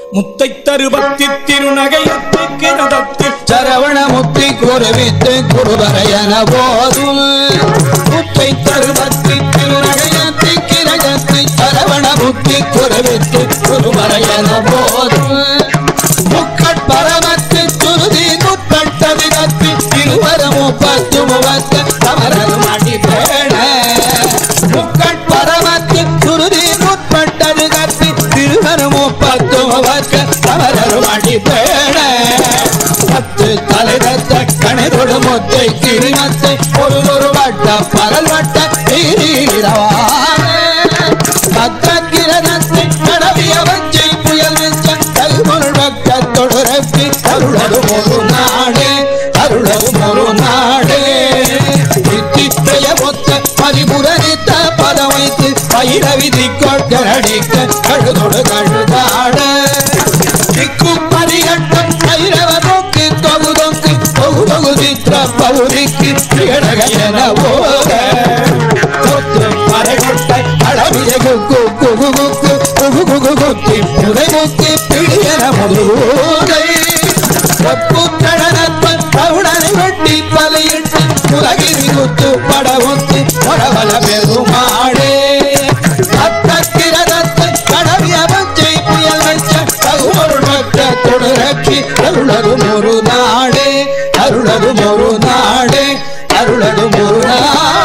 முத்தை தருபத்தி திருநகையத்து கிரதத்தில் சரவண முத்தி குருவித்து குருவரையன போதும் முத்தை தருவத்தி திருநகையத்தி கிரகத்தி சரவண முத்தி குருவித்து குருவரையன போதும் முக்கட்பரமத்து துருதி முற்பட்ட விதத்தி திருவர முப்பத்து முவத்து தமரது மணி பேண முக்கட்பரமத்து துருதி முற்பட்டது கத்தி திருவர முப்பத்து முவத்து தமரது மணி பேண பத்து தலைதத்த கணிதொடு முத்தை கிரிமத்தை ஒரு ஒரு வட்ட பரல் வட்ட பத்திரத்தை கடவிய வச்சை புயல் வெச்ச கல்முள் வக்க தொடரப்பி அருளதும் ஒரு நாடே அருளதும் ஒரு நாடே இத்திய மொத்த பரிபுரணித்த பதம் வைத்து பயிரவி திக்கொட்டடிக்க கழுதொடு கழுதாட திக்கும் பரிகட்டம் பைரவ நோக்கு தொகு தொங்கு தொகு தொகு சித்திர பௌரிக்கு என போக கொத்து மரகொட்ட அளவிய குக்கு குகு குக்கு குகு குகு குத்தி புதை முக்கி பிடியன முதுகை ஒப்பு கடனப்பன் கவுடனை வெட்டி பலையிட்டு உலகிரி குத்து படமுத்து படவல பெருமாடே அத்தக்கிரதத்தை கடவிய பச்சை புயல் வச்ச தகுமொரு பக்த தொடரக்கி அருளதும் ஒரு நாடே அருளதும் ஒரு நாடே அருளதும் ஒரு நாடே